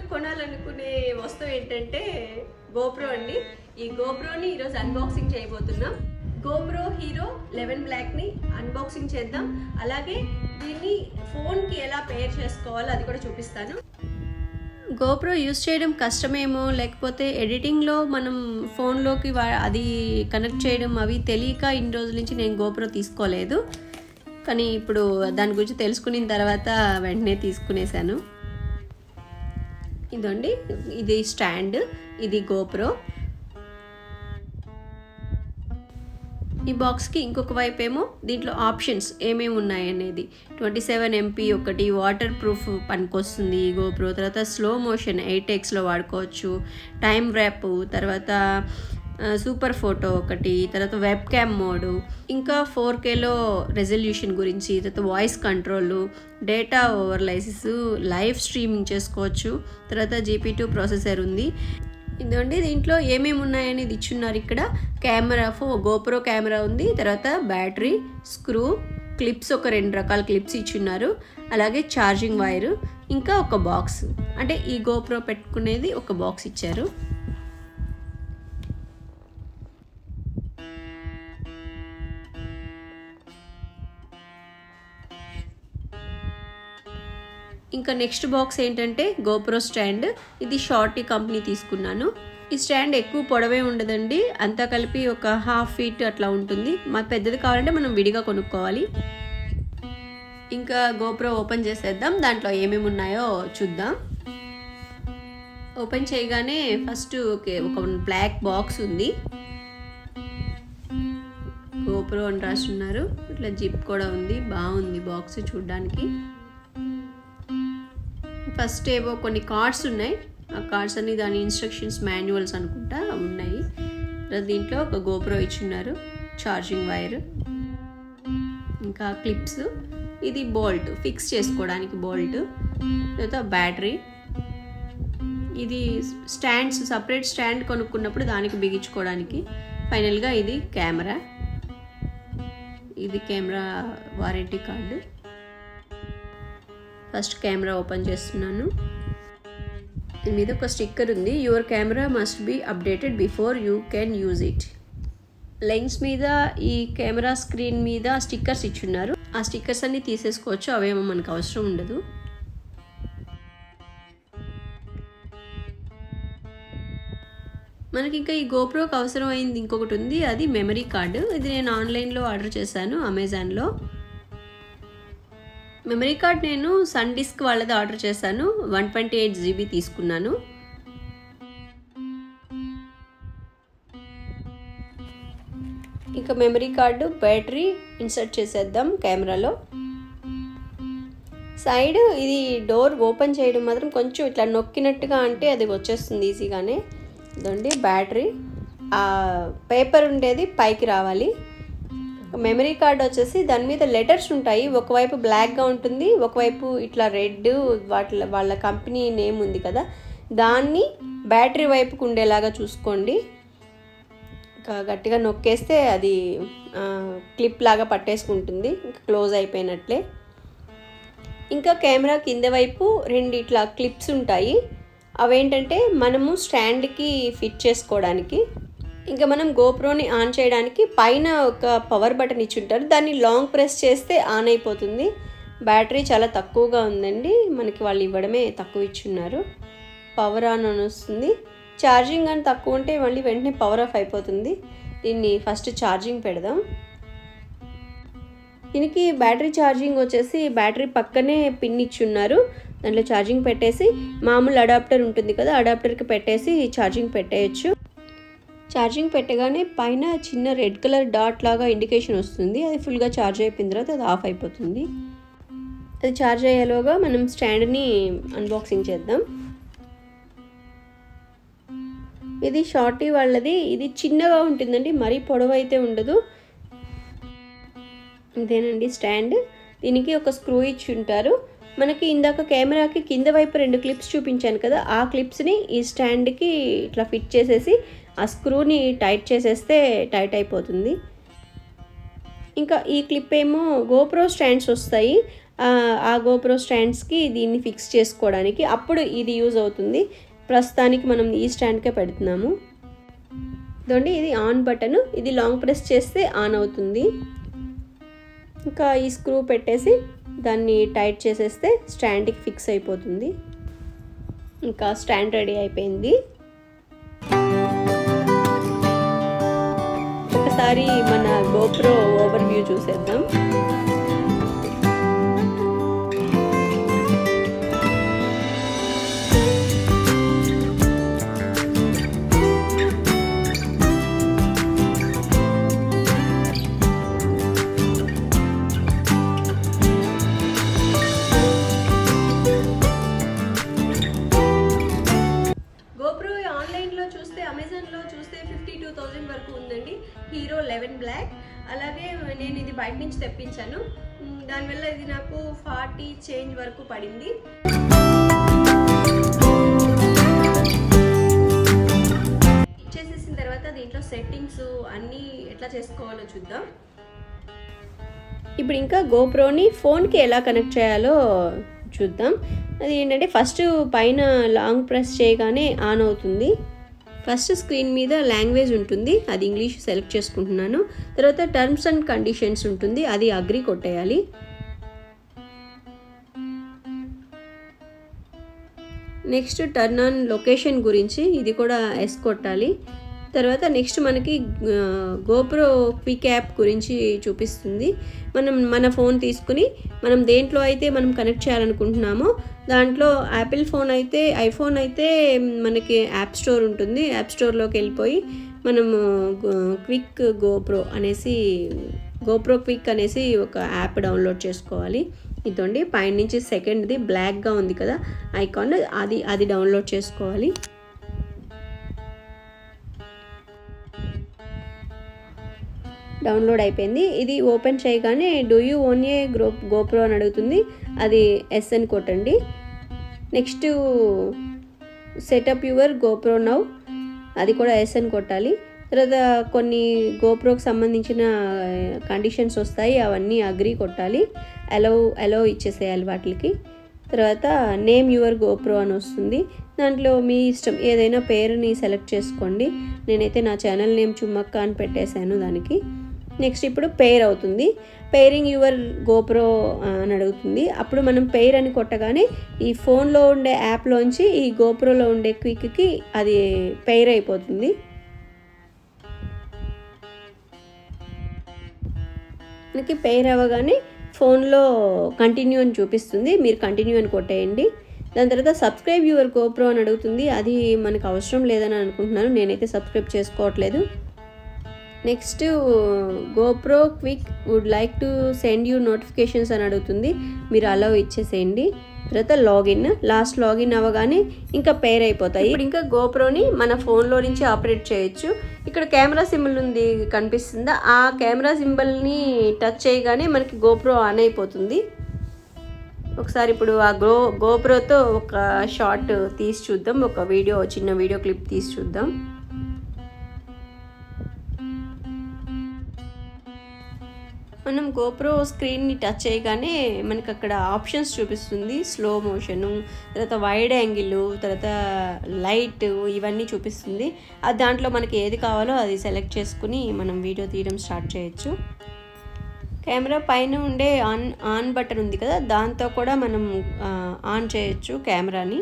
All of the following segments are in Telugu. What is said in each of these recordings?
కొనాలనుకునే వస్తువు ఏంటంటే గోప్రో అండి ఈ గోప్రోని ఈరోజు అన్బాక్సింగ్ చేయబోతున్నాం గోప్రో హీరో లెవెన్ బ్లాక్ని అన్బాక్సింగ్ చేద్దాం అలాగే దీన్ని ఫోన్కి ఎలా పేర్ చేసుకోవాలో అది కూడా చూపిస్తాను గోప్రో యూస్ చేయడం కష్టమేమో లేకపోతే ఎడిటింగ్లో మనం ఫోన్లోకి వా- అది కనెక్ట్ చేయడం అవి తెలియక ఇన్ని రోజుల నుంచి నేను గోప్రో తీసుకోలేదు కానీ ఇప్పుడు దాని గురించి తెలుసుకున్న తర్వాత వెంటనే తీసుకునేసాను ఇదండి ఇది స్టాండ్ ఇది గోప్రో ఈ బాక్స్కి ఇంకొక వైపు ఏమో దీంట్లో ఆప్షన్స్ ఏమేమి ఉన్నాయనేది ట్వంటీ సెవెన్ ఎంపీ ఒకటి వాటర్ ప్రూఫ్ పనికొస్తుంది ఈ గోప్రో తర్వాత స్లో మోషన్ ఎయిట్ ఎక్స్లో వాడుకోవచ్చు టైం ర్యాప్ తర్వాత సూపర్ ఫోటో ఒకటి తర్వాత వెబ్ క్యామ్ మోడు ఇంకా ఫోర్ కేలో రెజల్యూషన్ గురించి తర్వాత voice control data overlays live streaming చేసుకోవచ్చు తర్వాత జీపీ టూ ప్రాసెసర్ ఉంది ఇదండి దీంట్లో ఏమేమి ఉన్నాయని ఇది ఇచ్చున్నారు ఇక్కడ కెమెరా ఫో గోప్రో కెమెరా ఉంది తర్వాత బ్యాటరీ స్క్రూ క్లిప్స్ ఒక రెండు రకాల క్లిప్స్ ఇచ్చున్నారు అలాగే ఛార్జింగ్ వైర్ ఇంకా ఒక బాక్స్ అంటే ఈ గోప్రో పెట్టుకునేది ఒక బాక్స్ ఇచ్చారు ఇంకా నెక్స్ట్ బాక్స్ ఏంటంటే గోప్రో స్టాండ్ ఇది షార్టీ కంపెనీ తీసుకున్నాను ఈ స్టాండ్ ఎక్కువ పొడవే ఉండదండి అంతా కలిపి ఒక హాఫ్ ఫీట్ అట్లా ఉంటుంది మా పెద్దది కావాలంటే మనం విడిగా కొనుక్కోవాలి ఇంకా గోప్రో ఓపెన్ చేసేద్దాం దాంట్లో ఏమేమి ఉన్నాయో చూద్దాం ఓపెన్ చేయగానే ఫస్ట్ ఓకే ఒక బ్లాక్ బాక్స్ ఉంది గోప్రో అని రాస్తున్నారు ఇట్లా జిప్ కూడా ఉంది బాగుంది బాక్స్ చూడడానికి ఫస్ట్ ఏవో కొన్ని కార్డ్స్ ఉన్నాయి ఆ కార్డ్స్ అన్ని దాని ఇన్స్ట్రక్షన్స్ మాన్యువల్స్ అనుకుంటా ఉన్నాయి తర్వాత దీంట్లో ఒక గోప్రో ఇచ్చున్నారు ఛార్జింగ్ వైర్ ఇంకా క్లిప్స్ ఇది బోల్ట్ ఫిక్స్ చేసుకోవడానికి బోల్ట్ తర్వాత బ్యాటరీ ఇది స్టాండ్స్ సపరేట్ స్టాండ్ కొనుక్కున్నప్పుడు దానికి బిగించుకోవడానికి ఫైనల్గా ఇది కెమెరా ఇది camera warranty card first camera open చేస్తున్నాను దీని మీద ఒక స్టిక్కర్ ఉంది your camera must be updated before you can use it lens మీద ఈ కెమెరా స్క్రీన్ మీద స్టిక్కర్స్ ఇచ్చున్నారు ఆ స్టిక్కర్స్ అన్ని తీసేసుకోవచ్చు అవేమో మనకు అవసరం ఉండదు మనకి ఇంకా ఈ గోప్రోకి అవసరం అయింది ఇంకొకటి ఉంది అది మెమరీ కార్డు ఇది నేను ఆన్లైన్లో ఆర్డర్ చేశాను అమెజాన్లో మెమరీ కార్డ్ నేను సన్ డిస్క్ వాళ్ళది ఆర్డర్ చేశాను వన్ ట్వంటీ ఎయిట్ జీబీ తీసుకున్నాను ఇంకా మెమరీ కార్డు బ్యాటరీ ఇన్సర్ట్ చేసేద్దాం కెమెరాలో సైడ్ ఇది డోర్ ఓపెన్ చేయడం మాత్రం కొంచెం ఇట్లా నొక్కినట్టుగా అంటే అది వచ్చేస్తుంది ఈజీగానే ఇదండి బ్యాటరీ ఆ పేపర్ ఉండేది పైకి రావాలి మెమరీ కార్డ్ వచ్చేసి దాని మీద లెటర్స్ ఉంటాయి ఒకవైపు బ్లాక్గా ఉంటుంది ఒకవైపు ఇట్లా రెడ్ వాటి వాళ్ళ కంపెనీ నేమ్ ఉంది కదా దాన్ని బ్యాటరీ వైపుకు ఉండేలాగా చూసుకోండి ఇంకా గట్టిగా నొక్కేస్తే అది క్లిప్ లాగా పట్టేసుకుంటుంది ఇంకా క్లోజ్ అయిపోయినట్లే ఇంకా కెమెరా కింద వైపు రెండు ఇట్లా క్లిప్స్ ఉంటాయి అవేంటంటే మనము స్టాండ్కి ఫిట్ చేసుకోవడానికి ఇంకా మనం గోప్రోని ఆన్ చేయడానికి పైన ఒక పవర్ బటన్ ఇచ్చుంటారు దాన్ని లాంగ్ ప్రెస్ చేస్తే ఆన్ అయిపోతుంది బ్యాటరీ చాలా తక్కువగా ఉందండి మనకి వాళ్ళు ఇవ్వడమే తక్కువ ఇచ్చున్నారు పవర్ ఆన్ అని వస్తుంది ఛార్జింగ్ కానీ తక్కువ ఉంటే మళ్ళీ వెంటనే పవర్ ఆఫ్ అయిపోతుంది దీన్ని ఫస్ట్ ఛార్జింగ్ పెడదాం దీనికి బ్యాటరీ ఛార్జింగ్ వచ్చేసి బ్యాటరీ పక్కనే పిన్ ఇచ్చున్నారు దాంట్లో ఛార్జింగ్ పెట్టేసి మామూలు అడాప్టర్ ఉంటుంది కదా అడాప్టర్కి పెట్టేసి ఛార్జింగ్ పెట్టేయచ్చు ఛార్జింగ్ పెట్టగానే పైన చిన్న రెడ్ కలర్ డాట్ లాగా ఇండికేషన్ వస్తుంది అది ఫుల్గా ఛార్జ్ అయిపోయిన తర్వాత అది ఆఫ్ అయిపోతుంది అది ఛార్జ్ అయ్యేలోగా మనం స్టాండ్ని అన్బాక్సింగ్ చేద్దాం ఇది షార్టీ వాళ్ళది ఇది చిన్నగా ఉంటుందండి మరీ పొడవు అయితే ఉండదు ఇదేనండి స్టాండ్ దీనికి ఒక స్క్రూ ఇచ్చి ఉంటారు మనకి ఇందాక కెమెరాకి కింద వైపు రెండు క్లిప్స్ చూపించాను కదా ఆ క్లిప్స్ని ఈ స్టాండ్కి ఇట్లా ఫిట్ చేసేసి ఆ స్క్రూని టైట్ చేసేస్తే టైట్ అయిపోతుంది ఇంకా ఈ క్లిప్ ఏమో గోప్రో స్టాండ్స్ వస్తాయి ఆ గోప్రో స్టాండ్స్కి దీన్ని ఫిక్స్ చేసుకోవడానికి అప్పుడు ఇది యూజ్ అవుతుంది ప్రస్తుతానికి మనం ఈ స్టాండ్కే పెడుతున్నాము ఇదండి ఇది ఆన్ బటన్ ఇది లాంగ్ ప్రెస్ చేస్తే ఆన్ అవుతుంది ఇంకా ఈ స్క్రూ పెట్టేసి దాన్ని టైట్ చేసేస్తే స్టాండ్కి ఫిక్స్ అయిపోతుంది ఇంకా స్టాండ్ రెడీ అయిపోయింది ఒకసారి మన గోప్రో ఓవర్ వ్యూ చూసేద్దాం గోప్రో ఆన్లైన్లో చూస్తే అమెజాన్లో చూస్తే ఫిఫ్టీ టూ థౌజండ్ వరకు ఉందండి హీరో లెవెన్ బ్లాక్ అలాగే నేను ఇది బయట నుంచి తెప్పించాను మ్, దానివల్ల ఇది నాకు ఫార్టీ చేంజ్ వరకు పడింది చేసేసిన తర్వాత దీంట్లో సెట్టింగ్స్ అన్నీ ఎట్లా చేసుకోవాలో చూద్దాం ఇప్పుడు ఇంకా గోప్రోని ఫోన్కి ఎలా కనెక్ట్ చేయాలో చూద్దాం అది ఏంటంటే ఫస్ట్ పైన లాంగ్ ప్రెస్ చేయగానే ఆన్ అవుతుంది ఫస్ట్ స్క్రీన్ మీద లాంగ్వేజ్ ఉంటుంది అది ఇంగ్లీష్ సెలెక్ట్ చేసుకుంటున్నాను తర్వాత టర్మ్స్ అండ్ కండిషన్స్ ఉంటుంది అది అగ్రి కొట్టేయాలి నెక్స్ట్ టర్న్ ఆన్ లొకేషన్ గురించి ఇది కూడా ఎస్ కొట్టాలి తర్వాత నెక్స్ట్ మనకి గోప్రో క్విక్ యాప్ గురించి చూపిస్తుంది మనం మన ఫోన్ తీసుకుని మనం దేంట్లో అయితే మనం కనెక్ట్ చేయాలనుకుంటున్నామో దాంట్లో యాపిల్ ఫోన్ అయితే ఐఫోన్ అయితే మనకి యాప్ స్టోర్ ఉంటుంది యాప్ స్టోర్లోకి వెళ్ళిపోయి మనము క్విక్ గోప్రో అనేసి గోప్రో క్విక్ అనేసి ఒక యాప్ డౌన్లోడ్ చేసుకోవాలి ఇదండి పైనుంచి సెకండ్ది బ్లాక్గా ఉంది కదా ఐకాన్ అది అది డౌన్లోడ్ చేసుకోవాలి డౌన్లోడ్ అయిపోయింది ఇది ఓపెన్ చేయగానే డూ యూ ఓన్ ఏ గ్రో గోప్రో అని అడుగుతుంది అది ఎస్ అని కొట్టండి next setup your GoPro now అది కూడా ఎస్ అని కొట్టాలి తర్వాత కొన్ని గోప్రోకి సంబంధించిన కండిషన్స్ వస్తాయి అవన్నీ అగ్రి కొట్టాలి అలో అలో ఇచ్చేసేయాలి వాటికి తర్వాత నేమ్ యువర్ గోప్రో అని వస్తుంది దాంట్లో మీ ఇష్టం ఏదైనా పేరుని సెలెక్ట్ చేసుకోండి నేనైతే నా ఛానల్ నేమ్ చుమ్మక్క అని పెట్టేశాను దానికి నెక్స్ట్ ఇప్పుడు పేర్ అవుతుంది పేరింగ్ యువర్ గోప్రో అని అడుగుతుంది అప్పుడు మనం పేర్ అని కొట్టగానే ఈ ఫోన్లో ఉండే యాప్లోంచి ఈ గోప్రోలో ఉండే క్విక్కి అది పేర్ అయిపోతుంది మనకి పేర్ అవ్వగానే ఫోన్లో కంటిన్యూ అని చూపిస్తుంది మీరు కంటిన్యూ అని కొట్టేయండి దాని తర్వాత సబ్స్క్రైబ్ యువర్ గోప్రో అని అడుగుతుంది అది మనకు అవసరం లేదని అనుకుంటున్నాను నేనైతే సబ్స్క్రైబ్ చేసుకోవట్లేదు next GoPro quick would like to send you notifications అని అడుగుతుంది మీరు అలౌ ఇచ్చేసేయండి తర్వాత లాగిన్ లాస్ట్ లాగిన్ అవ్వగానే ఇంకా పేర్ అయిపోతాయి ఇప్పుడు ఇంకా గోప్రోని మన ఫోన్లో నుంచి ఆపరేట్ చేయొచ్చు ఇక్కడ కెమెరా సింబల్ ఉంది కనిపిస్తుందా ఆ కెమెరా సింబల్ని టచ్ చేయగానే మనకి గోప్రో ఆన్ అయిపోతుంది ఒకసారి ఇప్పుడు ఆ గో గోప్రోతో ఒక షార్ట్ తీసి చూద్దాం ఒక వీడియో చిన్న వీడియో క్లిప్ తీసి చూద్దాం మనం గోప్రో స్క్రీన్ని టచ్ చేయగానే మనకి అక్కడ ఆప్షన్స్ చూపిస్తుంది స్లో మోషను తర్వాత వైడ్ యాంగిల్ తర్వాత లైట్ ఇవన్నీ చూపిస్తుంది అది దాంట్లో మనకి ఏది కావాలో అది సెలెక్ట్ చేసుకుని మనం వీడియో తీయడం స్టార్ట్ చేయొచ్చు కెమెరా పైన ఉండే ఆన్ ఆన్ బటన్ ఉంది కదా దాంతో కూడా మనం ఆన్ చేయొచ్చు కెమెరాని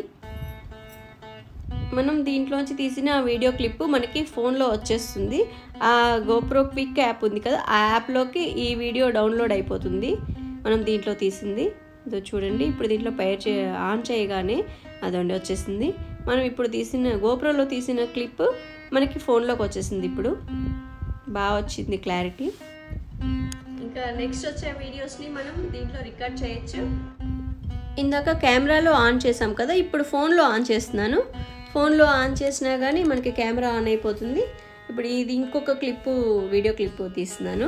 మనం దీంట్లోంచి తీసిన వీడియో క్లిప్ మనకి ఫోన్లో వచ్చేస్తుంది ఆ గోప్రో క్విక్ యాప్ ఉంది కదా ఆ యాప్లోకి ఈ వీడియో డౌన్లోడ్ అయిపోతుంది మనం దీంట్లో తీసింది ఇదో చూడండి ఇప్పుడు దీంట్లో పైర్ చే ఆన్ చేయగానే అదండి వచ్చేసింది మనం ఇప్పుడు తీసిన గోప్రోలో తీసిన క్లిప్ మనకి ఫోన్లోకి వచ్చేసింది ఇప్పుడు బాగా వచ్చింది క్లారిటీ ఇంకా నెక్స్ట్ వచ్చే వీడియోస్ని మనం దీంట్లో రికార్డ్ చేయొచ్చు ఇందాక కెమెరాలో ఆన్ చేసాం కదా ఇప్పుడు ఫోన్లో ఆన్ చేస్తున్నాను ఫోన్లో ఆన్ చేసినా కానీ మనకి కెమెరా ఆన్ అయిపోతుంది ఇప్పుడు ఇది ఇంకొక క్లిప్పు వీడియో క్లిప్ తీస్తున్నాను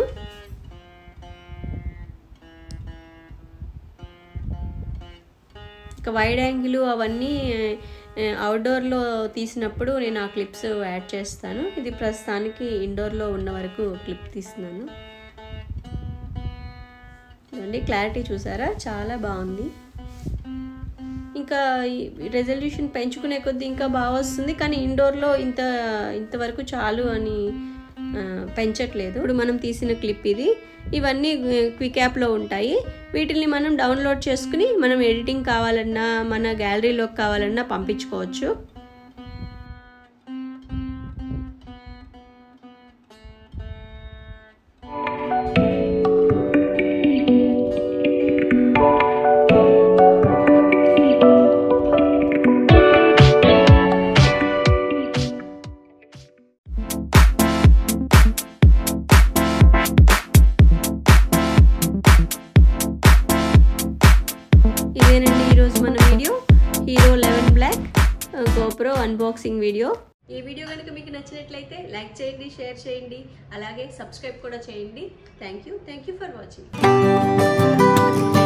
ఇక వైడ్ యాంగిల్ అవన్నీ అవుట్డోర్లో తీసినప్పుడు నేను ఆ క్లిప్స్ యాడ్ చేస్తాను ఇది ప్రస్తుతానికి ఇండోర్లో ఉన్న వరకు క్లిప్ తీస్తున్నాను చూడండి క్లారిటీ చూసారా చాలా బాగుంది ఇంకా రెజల్యూషన్ పెంచుకునే కొద్దీ ఇంకా బాగా వస్తుంది కానీ ఇండోర్లో ఇంత ఇంతవరకు చాలు అని ఆ, పెంచట్లేదు ఇప్పుడు మనం తీసిన క్లిప్ ఇది ఇవన్నీ క్విక్ యాప్లో ఉంటాయి వీటిని మనం డౌన్లోడ్ చేసుకుని మనం ఎడిటింగ్ కావాలన్నా మన గ్యాలరీలోకి కావాలన్నా పంపించుకోవచ్చు ఇదేనండి ఈరోజు మన video hero eleven black GoPro unboxing video ఈ వీడియో కనుక మీకు నచ్చినట్లయితే లైక్ చేయండి షేర్ చేయండి అలాగే సబ్స్క్రైబ్ కూడా చేయండి thank you thank you for watching